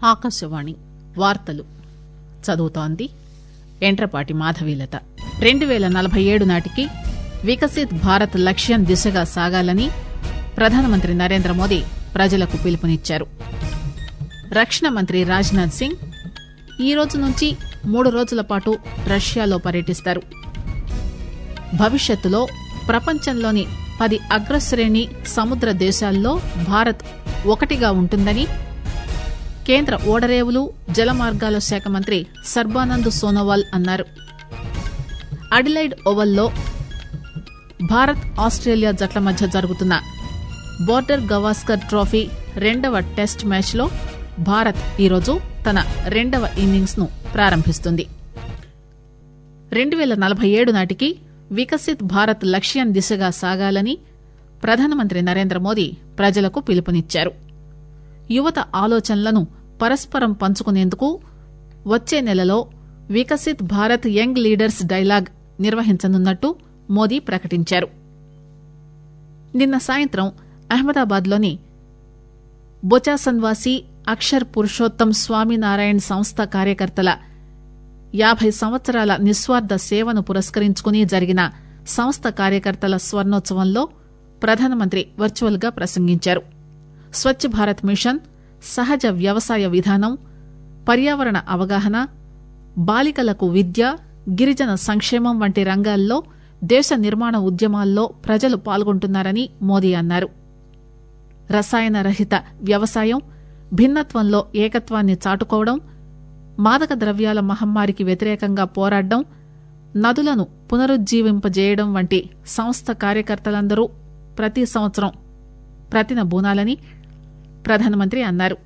ఆకాశవాణి వార్తలు చదువుతోంది ఎంట్రపాటి మాధవీలత రెండు పేల నలభై ఏడు నాటికి వికసిత్ భారత్ లక్ష్యం దిశగా సాగాలని ప్రధానమంత్రి నరేంద్రమోదీ ప్రజలకు పిలుపునిచ్చారు రక్షణ మంత్రి రాజ్ నాథ్ సింగ్ ఈ రోజు నుంచి మూడు రోజుల పాటు రష్యాలో పర్యటిస్తారు భవిష్యత్తులో ప్రపంచంలోని పది అగ్రశ్రేణి సముద్ర దేశాల్లో భారత్ ఒకటిగా ఉంటుందని కేంద్ర ఓడరేవులు జలమార్గాల శాఖ మంత్రి సర్బానంద్ సోనోవాల్ అన్నారు అడిలైడ్ ఓవల్లో భారత్ ఆస్ట్రేలియా జట్ల మధ్య జరుగుతున్న బోర్డర్ గవాస్కర్ ట్రోఫీ రెండవ టెస్ట్ మ్యాచ్లో భారత్ ఈరోజు తన రెండవ ఇన్నింగ్స్ ను ప్రారంభిస్తుంది రెండు పేల నలభై ఏడు నాటికి వికసిత్ భారత్ లక్ష్యం దిశగా సాగాలని ప్రధానమంత్రి నరేంద్ర మోదీ ప్రజలకు పిలుపునిచ్చారు యువత ఆలోచనలను పరస్పరం పంచుకునేందుకు వచ్చే నెలలో Viksit Bharat young leaders dialogue నిర్వహించనున్నట్టు మోదీ ప్రకటించారు నిన్న సాయంత్రం అహ్మదాబాద్లోని బొచాసన్వాసి అక్షర్ పురుషోత్తం స్వామినారాయణ్ సంస్థ కార్యకర్తల యాభై సంవత్సరాల నిస్వార్థ సేవను పురస్కరించుకుని జరిగిన సంస్థ కార్యకర్తల స్వర్ణోత్సవంలో ప్రధానమంత్రి వర్చువల్ గా ప్రసంగించారు స్వచ్ఛ భారత్ మిషన్ సహజ వ్యవసాయ విధానం పర్యావరణ అవగాహన బాలికలకు విద్య గిరిజన సంక్షేమం వంటి రంగాల్లో దేశ నిర్మాణ ఉద్యమాల్లో ప్రజలు పాల్గొంటున్నారని మోదీ అన్నారు రసాయన రహిత వ్యవసాయం భిన్నత్వంలో ఏకత్వాన్ని చాటుకోవడం మాదక ద్రవ్యాల మహమ్మారికి వ్యతిరేకంగా పోరాడడం నదులను పునరుజ్జీవింపజేయడం వంటి సంస్థ కార్యకర్తలందరూ ప్రతి సంవత్సరం ప్రతిన బూనాలని ప్రధానమంత్రి అన్నారు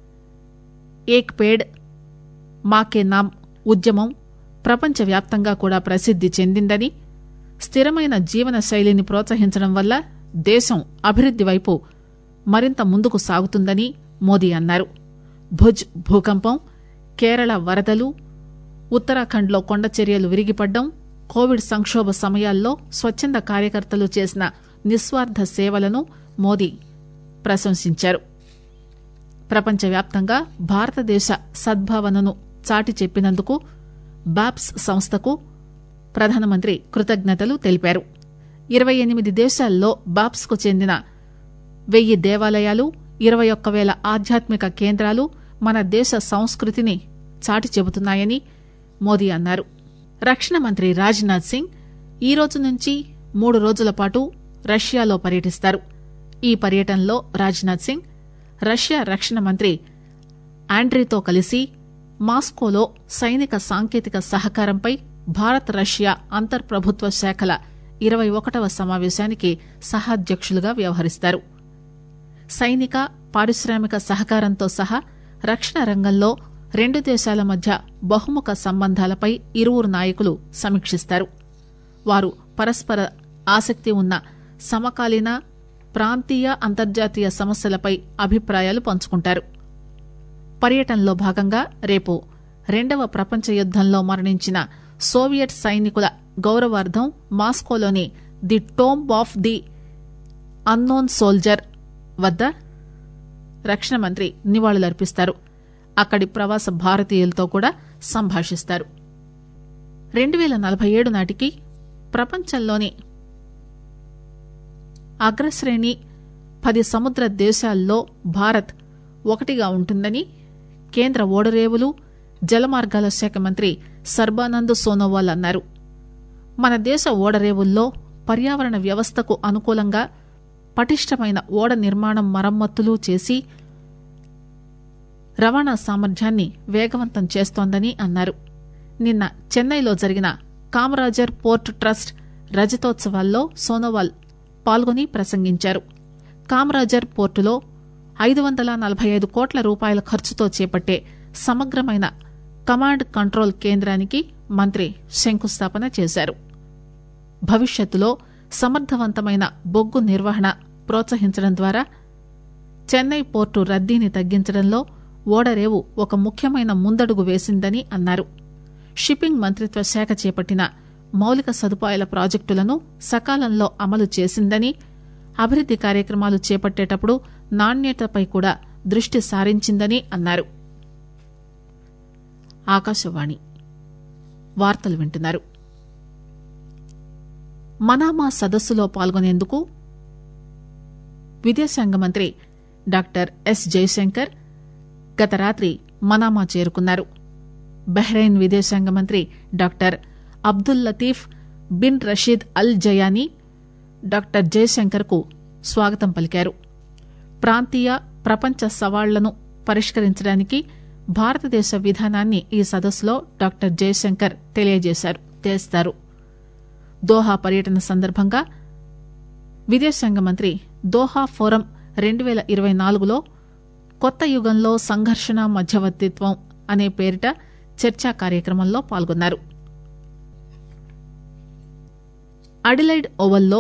ఏక్ పేడ్ మాకే నామ్ ఉద్యమం ప్రపంచవ్యాప్తంగా కూడా ప్రసిద్ది చెందిందని స్థిరమైన జీవన శైలిని ప్రోత్సహించడం వల్ల దేశం అభివృద్ది వైపు మరింత ముందుకు సాగుతుందని మోదీ అన్నారు భుజ్ భూకంపం కేరళ వరదలు ఉత్తరాఖండ్లో కొండ చర్యలు విరిగిపడ్డం కోవిడ్ సంక్షోభ సమయాల్లో స్వచ్చంద కార్యకర్తలు చేసిన నిస్వార్థ సేవలను మోదీ ప్రశంసించారు ప్రపంచవ్యాప్తంగా భారతదేశ సద్భావనను చాటి చెప్పినందుకు బాప్స్ సంస్థకు ప్రధానమంత్రి కృతజ్ఞతలు తెలిపారు ఇరవై ఎనిమిది దేశాల్లో బాప్స్ కు చెందిన వెయ్యి దేవాలయాలు ఇరవై ఒక్క వేల ఆధ్యాత్మిక కేంద్రాలు మన దేశ సంస్కృతిని చాటి చెబుతున్నాయని మోదీ అన్నారు రక్షణ మంత్రి రాజ్నాథ్ సింగ్ ఈ రోజు నుంచి మూడు రోజుల పాటు రష్యాలో పర్యటిస్తారు ఈ పర్యటనలో రాజ్నాథ్ సింగ్ రష్యా రక్షణ మంత్రి ఆండ్రీతో కలిసి మాస్కోలో సైనిక సాంకేతిక సహకారంపై భారత్ రష్యా అంతర్ప్రభుత్వ శాఖల ఇరవై ఒకటవ సమావేశానికి సహాధ్యక్షులుగా వ్యవహరిస్తారు సైనిక పారిశ్రామిక సహకారంతో సహా రక్షణ రంగంలో రెండు దేశాల మధ్య బహుముఖ సంబంధాలపై ఇరువురు నాయకులు సమీక్షిస్తారు వారు పరస్పర ఆసక్తి ఉన్న సమకాలీన ప్రాంతీయ అంతర్జాతీయ సమస్యలపై అభిప్రాయాలు పంచుకుంటారు పర్యటనలో భాగంగా రేపు రెండవ ప్రపంచ యుద్దంలో మరణించిన సోవియట్ సైనికుల గౌరవార్థం మాస్కోలోని the tomb of the unknown soldier వద్ద రక్షణ మంత్రి నివాళులర్పిస్తారు అక్కడి ప్రవాస భారతీయులతో కూడా సంభాషిస్తారు రెండు పేల నలభై ఏడు నాటికి ప్రపంచంలోని అగ్రశ్రేణి పది సముద్ర దేశాల్లో భారత్ ఒకటిగా ఉంటుందని కేంద్ర ఓడరేవులు జలమార్గాల శాఖ మంత్రి సర్బానంద్ సోనోవాల్ అన్నారు మన దేశ ఓడరేవుల్లో పర్యావరణ వ్యవస్థకు అనుకూలంగా పటిష్టమైన ఓడ నిర్మాణం మరమ్మతులు చేసి రవాణా సామర్థ్యాన్ని వేగవంతం చేస్తోందని అన్నారు నిన్న చెన్నైలో జరిగిన కామరాజర్ పోర్ట్ ట్రస్ట్ రజతోత్సవాల్లో సోనోవాల్ పాల్గొని ప్రసంగించారు కామరాజర్ పోర్టులో ఐదు వందల నలభై ఐదు కోట్ల రూపాయల ఖర్చుతో చేపట్టే సమగ్రమైన కమాండ్ కంట్రోల్ కేంద్రానికి మంత్రి శంకుస్థాపన చేశారు భవిష్యత్తులో సమర్థవంతమైన బొగ్గు నిర్వహణ ప్రోత్సహించడం ద్వారా చెన్నై పోర్టు రద్దీని తగ్గించడంలో ఓడరేవు ఒక ముఖ్యమైన ముందడుగు వేసిందని అన్నారు షిప్పింగ్ మంత్రిత్వ శాఖ చేపట్టిన మౌలిక సదుపాయాల ప్రాజెక్టులను సకాలంలో అమలు చేసిందని అభివృద్ది కార్యక్రమాలు చేపట్టేటప్పుడు నాణ్యతపై కూడా దృష్టి సారించిందని అన్నారు ఆకాశవాణి వార్తలు వింటున్నారు మనామా సదస్సులో పాల్గొనేందుకు విదేశాంగ మంత్రి డాక్టర్ ఎస్ జయశంకర్ గత రాత్రి మనామా చేరుకున్నారు బహ్రెయిన్ విదేశాంగ మంత్రి doctor Abdul Latif bin Rashid Al Zayani doctor Jaishankar కు స్వాగతం పలికారు ప్రాంతీయ ప్రపంచ సవాళ్లను పరిష్కరించడానికి భారతదేశ విధానాన్ని ఈ సదస్సులో డాక్టర్ జయశంకర్ తెలియజేశారు చేస్తారు దోహా పర్యటన సందర్భంగా విదేశాంగ మంత్రి దోహా ఫోరం రెండు పేల ఇరవై నాలుగులో కొత్త యుగంలో సంఘర్షణ మధ్యవర్తిత్వం అనే పేరిట చర్చా కార్యక్రమంలో పాల్గొన్నారు అడిలైడ్ ఓవల్లో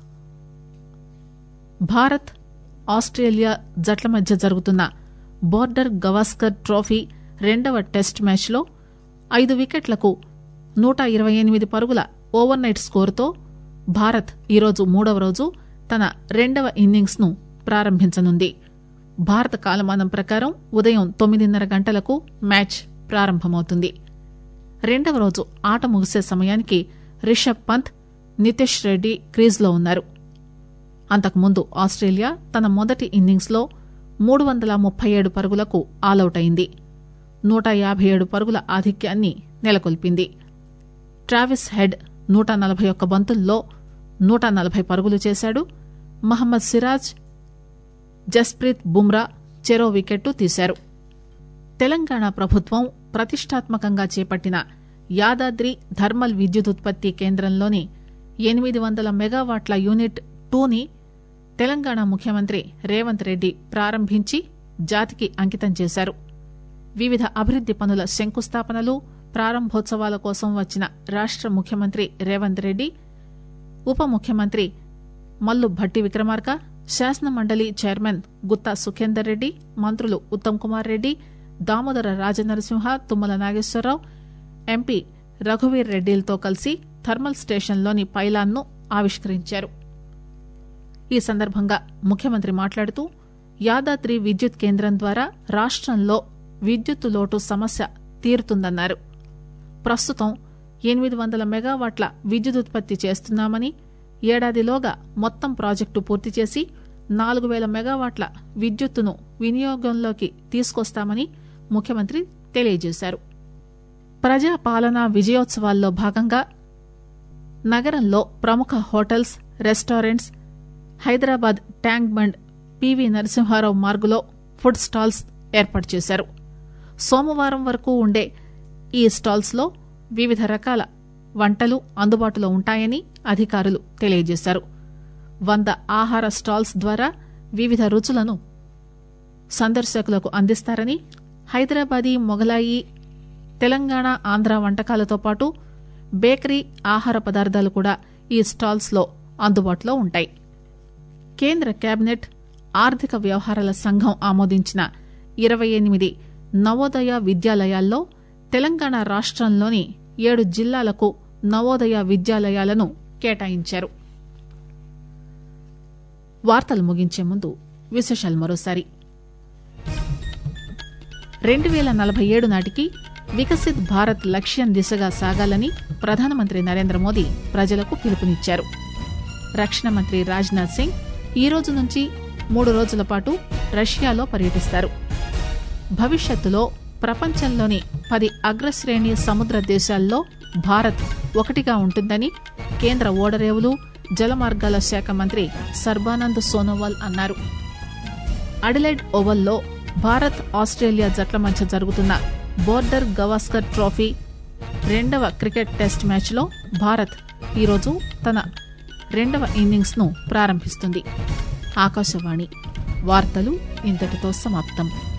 భారత్ ఆస్ట్రేలియా జట్ల మధ్య జరుగుతున్న బోర్డర్ గవాస్కర్ ట్రోఫీ రెండవ టెస్ట్ మ్యాచ్లో ఐదు వికెట్లకు నూట ఇరవై ఎనిమిది పరుగుల ఓవర్ నైట్ స్కోరుతో భారత్ ఈరోజు మూడవ రోజు తన రెండవ ఇన్నింగ్స్ ను ప్రారంభించనుంది భారత కాలమానం ప్రకారం ఉదయం తొమ్మిదిన్నర గంటలకు మ్యాచ్ ప్రారంభమవుతుంది రెండవ రోజు ఆట ముగిసే సమయానికి రిషబ్ పంత్ నితేష్ రెడ్డి క్రీజ్లో ఉన్నారు అంతకుముందు ఆస్ట్రేలియా తన మొదటి ఇన్నింగ్స్ లో మూడు వందల ముప్పై ఏడు పరుగులకు ఆలౌట్ అయింది నూట యాభై ఏడు పరుగుల ఆధిక్యాన్ని నెలకొల్పింది ట్రావిస్ హెడ్ నూట నలభై ఒక్క బంతుల్లో నూట నలభై పరుగులు చేశాడు మహమ్మద్ సిరాజ్ జస్ప్రీత్ బుమ్రా చెరో వికెట్టు తీశారు తెలంగాణ ప్రభుత్వం ప్రతిష్టాత్మకంగా చేపట్టిన యాదాద్రి థర్మల్ విద్యుదుత్పత్తి కేంద్రంలోని ఎనిమిది వందల మెగావాట్ల యూనిట్ టూని తెలంగాణ ముఖ్యమంత్రి రేవంత్ రెడ్డి ప్రారంభించి జాతికి అంకితం చేశారు వివిధ అభివృద్ది పనుల శంకుస్థాపనలు ప్రారంభోత్సవాల కోసం వచ్చిన రాష్ట ముఖ్యమంత్రి రేవంత్ రెడ్డి ఉప ముఖ్యమంత్రి మల్లు భట్టి విక్రమార్క శాసన మండలి చైర్మన్ గుత్తా సుఖేందర్ రెడ్డి మంత్రులు ఉత్తమ్ కుమార్ రెడ్డి దామోదర రాజనరసింహ తుమ్మల నాగేశ్వరరావు ఎంపీ రఘువీర్ రెడ్డిలతో కలిసి థర్మల్ స్టేషన్లోని పైలాన్ను ఆవిష్కరించారు ఈ సందర్భంగా ముఖ్యమంత్రి మాట్లాడుతూ యాదాద్రి విద్యుత్ కేంద్రం ద్వారా రాష్టంలో విద్యుత్తు లోటు సమస్య తీరుతుందన్నారు ప్రస్తుతం ఎనిమిది వందల మెగావాట్ల విద్యుదుత్పత్తి చేస్తున్నామని ఏడాదిలోగా మొత్తం ప్రాజెక్టు పూర్తి చేసి నాలుగు పేల మెగావాట్ల విద్యుత్తును వినియోగంలోకి తీసుకొస్తామని ముఖ్యమంత్రి తెలియజేశారు ప్రజాపాలన విజయోత్సవాల్లో భాగంగా నగరంలో ప్రముఖ hotels restaurants Hyderabad tank bund PV Narasimha Rao మార్గులో ఫుడ్ స్టాల్స్ ఏర్పాటు చేశారు సోమవారం వరకు ఉండే ఈ స్టాల్స్ లో వివిధ రకాల వంటలు అందుబాటులో ఉంటాయని అధికారులు తెలియజేశారు వంద ఆహార స్టాల్స్ ద్వారా వివిధ రుచులను సందర్శకులకు అందిస్తారని హైదరాబాదీ మొగలాయి తెలంగాణ ఆంధ్ర వంటకాలతో పాటు బేకరీ ఆహార పదార్థాలు కూడా ఈ స్టాల్స్ లో అందుబాటులో ఉంటాయి కేంద్ర కేబినెట్ ఆర్థిక వ్యవహారాల సంఘం ఆమోదించిన ఇరవై ఎనిమిది నవోదయ విద్యాలయాల్లో తెలంగాణ రాష్టంలోని ఏడు జిల్లాలకు నవోదయ విద్యాలయాలను కేటాయించారు వార్తలు ముగించే ముందు విశేషాలు మరోసారి రెండు పేల నలభై ఏడు నాటికి వికసిత్ భారత్ లక్ష్యం దిశగా సాగాలని ప్రధానమంత్రి నరేంద్ర మోదీ ప్రజలకు పిలుపునిచ్చారు రక్షణ మంత్రి రాజ్నాథ్ సింగ్ ఈ రోజు నుంచి మూడు రోజుల పాటు రష్యాలో పర్యటిస్తారు భవిష్యత్తులో ప్రపంచంలోని పది అగ్రశ్రేణి సముద్ర దేశాల్లో భారత్ ఒకటిగా ఉంటుందని కేంద్ర ఓడరేవులు జలమార్గాల శాఖ మంత్రి సర్బానంద్ సోనోవాల్ అన్నారు అడిలైడ్ ఓవల్లో భారత్ ఆస్ట్రేలియా జట్ల మధ్య జరుగుతున్న బోర్డర్ గవాస్కర్ ట్రోఫీ రెండవ క్రికెట్ టెస్ట్ మ్యాచ్లో భారత్ ఈరోజు తన రెండవ ఇన్నింగ్స్ ను ప్రారంభిస్తుంది ఆకాశవాణి వార్తలు ఇంతటితో సమాప్తం